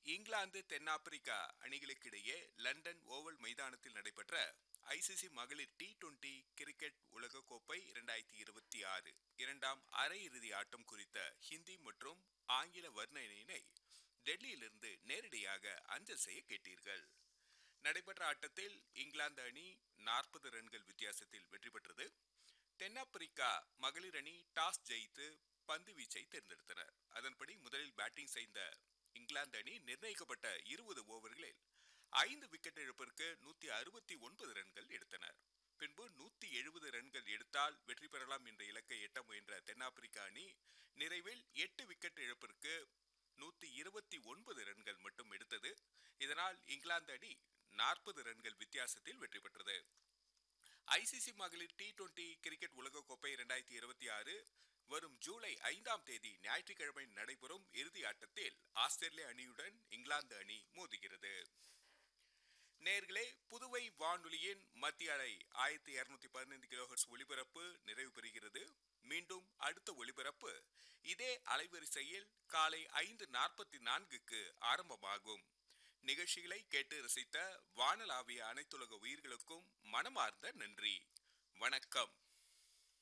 இங்கிலாந்து தென்னாப்பிரிக்கா அணிகளுக்கிடையே London oval மைதானத்தில் நடைபெற்ற ஐசிசி மகளிர் டி டுவெண்டி கிரிக்கெட் உலகக்கோப்பை இரண்டாயிரத்தி இருபத்தி ஆறு இரண்டாம் அரையிறுதி ஆட்டம் குறித்த ஹிந்தி மற்றும் ஆங்கில வர்ணனையினை டெல்லியிலிருந்து நேரடியாக அஞ்சல் செய்ய கேட்டீர்கள் நடைபெற்ற ஆட்டத்தில் இங்கிலாந்து அணி நாற்பது ரன்கள் வித்தியாசத்தில் வெற்றி பெற்றது தென்னாப்பிரிக்கா மகளிர் அணி டாஸ் ஜெயித்து பந்து வீச்சை தேர்ந்தெடுத்தனர் அதன்படி முதலில் பேட்டிங் செய்த இங்கிலாந்து அணி நிர்ணயிக்கப்பட்ட இருபது ஓவர்களில் ஐந்து விக்கெட் இழப்பிற்கு நூத்தி அறுபத்தி ஒன்பது ரன்கள் எடுத்தனர் பின்பு நூத்தி எழுபது ரன்கள் எடுத்தால் வெற்றி பெறலாம் என்ற இலக்கை எட்ட முயன்ற தென்னாப்பிரிக்கா அணி நிறைவில் எட்டு விக்கெட் இழப்பிற்கு நூத்தி இருபத்தி ஒன்பது ரன்கள் மட்டும் எடுத்தது இதனால் இங்கிலாந்து அணி நாற்பது ரன்கள் வித்தியாசத்தில் வெற்றி பெற்றது ஐசிசி மகளிர் டி டுவெண்டி கிரிக்கெட் உலகக்கோப்பை இரண்டாயிரத்தி இருபத்தி ஆறு வரும் ஜூலை ஐந்தாம் தேதி ஞாயிற்றுக்கிழமை நடைபெறும் இறுதி ஆட்டத்தில் ஆஸ்திரேலிய அணியுடன் இங்கிலாந்து அணி மோதுகிறது நேர்களே புதுவை வானொலியின் மத்திய அலை ஆயிரத்தி இருநூத்தி பதினைந்து கிலோஹெர்ட்ஸ் ஒலிபரப்பு நிறைவு பெறுகிறது மீண்டும் அடுத்த ஒலிபரப்பு இதே அலைவரிசையில் காலை ஐந்து நாற்பத்தி நான்குக்கு ஆரம்பமாகும் நிகழ்ச்சிகளை கேட்டு ரசித்த வானலாவிய அனைத்துலக உயிர்களுக்கும் மனமார்ந்த நன்றி வணக்கம்